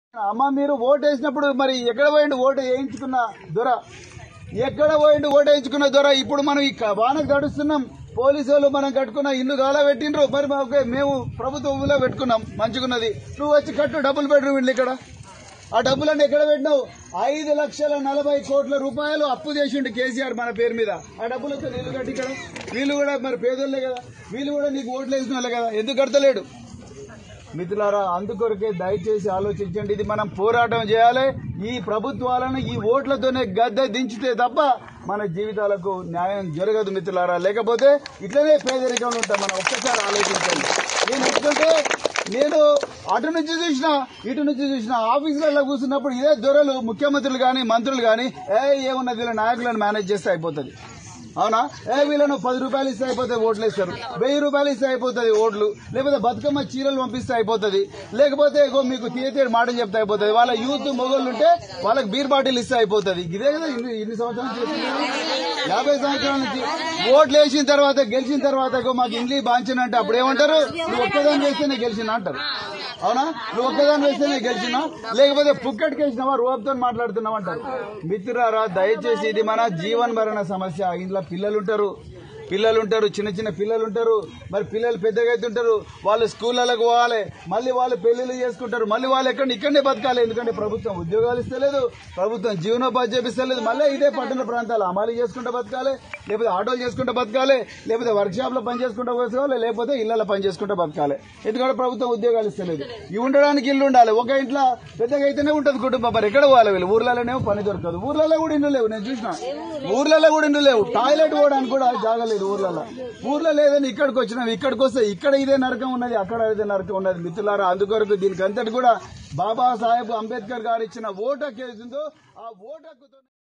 అమ్మ మీరు ఓటు వేసినప్పుడు మరి ఎక్కడ పోయిండు ఓటు వేయించుకున్న దొర ఎక్కడ పోయిండు ఓటు వేయించుకున్న దొర ఇప్పుడు మనం ఈ క- వాన గడుస్తున్నాం పోలీసు వాళ్ళు మనం కట్టుకున్న ఇల్లు గాలా పెట్టిండ్రు మరి మాకు మేము ప్రభుత్వంలో పెట్టుకున్నాం మంచిగున్నది నువ్వు వచ్చి కట్టు డబ్బులు బెడ్రూమ్ ఇల్లు ఇక్కడ ఆ డబ్బులన్నీ ఎక్కడ పెట్టినావు ఐదు లక్షల నలభై కోట్ల రూపాయలు అప్పు చేసిండు కేసీఆర్ మన పేరు మీద ఆ డబ్బులతో నీళ్లు కట్టి ఇక్కడ వీళ్ళు కూడా మరి పేదోళ్ళే కదా వీళ్ళు కూడా నీకు ఓట్లు వేసిన వాళ్ళే కదా ఎందుకు కడతలేడు మిత్రులారా అందుకొరకే దయచేసి ఆలోచించండి ఇది మనం పోరాటం చేయాలి ఈ ప్రభుత్వాలను ఈ ఓట్లతోనే గద్దె దించితే తప్ప మన జీవితాలకు న్యాయం జరగదు మిత్రులారా లేకపోతే ఇట్లనే పేదరికంలో ఉంటాం మనం ఒక్కసారి ఆలోచించండి నేను ఎందుకంటే నేను అటు నుంచి చూసిన ఇటు నుంచి చూసిన ఆఫీసులలో కూర్చున్నప్పుడు ఇదే దొరలు ముఖ్యమంత్రులు కానీ మంత్రులు కానీ ఏ ఏమున్నది వీళ్ళ నాయకులను మేనేజ్ చేస్తే అయిపోతుంది అవునా ఏ వీళ్ళను పది రూపాయలు ఇస్తే అయిపోతుంది ఓట్లు వేస్తారు వెయ్యి రూపాయలు ఇస్తే అయిపోతుంది ఓట్లు లేకపోతే బతుకమ్మ చీరలు పంపిస్తే అయిపోతుంది లేకపోతే ఇగో మీకు తీయతేడు మాటలు చెప్తే అయిపోతుంది వాళ్ళ యూత్ మొగోళ్ళు ఉంటే వాళ్ళకి బీర్ బాటిల్ ఇస్తే అయిపోతుంది ఇదే కదా ఇన్ని ఇన్ని సంవత్సరాల నుంచి చేస్తున్నారు. యాభై సంవత్సరాల నుంచి ఓట్లు వేసిన తర్వాత గెలిచిన తర్వాత ఇగో మాకు ఇంగ్లీష్ బాంచిన అంటే అప్పుడు ఏమంటారు నువ్వు ఒక్కదాన్ని వేస్తేనే గెలిచిన అంటారు అవునా నువ్వు ఒక్కదాన్ని వేస్తేనే గెలిచినా లేకపోతే పుక్కటికి వేసినావా రూపంతో మాట్లాడుతున్నావు అంటారు మిత్రులారా దయచేసి ఇది మన జీవన్ మరణ సమస్య ఇంట్లో పిల్లలు ఉంటారు పిల్లలు ఉంటారు చిన్న చిన్న పిల్లలు ఉంటారు మరి పిల్లలు పెద్దగా అవుతుంటారు వాళ్ళు స్కూళ్ళకు పోవాలి మళ్ళీ వాళ్ళు పెళ్లిళ్ళు చేసుకుంటారు మళ్ళీ వాళ్ళు ఎక్కడ ఇక్కడనే బతకాలి ఎందుకంటే ప్రభుత్వం ఉద్యోగాలు ఇస్తలేదు ప్రభుత్వం జీవనోపాధి చేపిస్తలేదు మళ్ళీ ఇదే పట్టణ ప్రాంతాలు అమలు చేసుకుంటూ బతకాలి లేకపోతే ఆటోలు చేసుకుంటూ బతకాలి లేకపోతే వర్క్ షాప్ లో పని చేసుకుంటూ బతకాలి లేకపోతే ఇళ్లలో పని చేసుకుంటూ బతకాలి ఎందుకంటే ప్రభుత్వం ఉద్యోగాలు ఇస్తలేదు ఇవి ఉండడానికి ఇల్లు ఉండాలి ఒక ఇంట్లో పెద్దగా అయితేనే ఉంటుంది కుటుంబం మరి ఎక్కడ పోవాలి వీళ్ళు ఊర్లలోనేమో పని దొరకదు ఊర్లలో కూడా ఇండ్లు లేవు నేను చూసిన ఊర్లలో కూడా ఇండ్లు లేవు టాయిలెట్ పోవడానికి కూడా జాగలేదు ఊర్లలో ఊర్లో లేదని ఇక్కడికి వచ్చినాం ఇక్కడికి వస్తే ఇక్కడ ఇదే నరకం ఉన్నది అక్కడ ఇదే నరకం ఉన్నది మిత్రులారా అందుకొరకు దీనికి అంతటి కూడా బాబాసాహెబ్ అంబేద్కర్ గారు ఇచ్చిన ఓటు కేసు ఉందో ఆ ఓటు హక్కుతో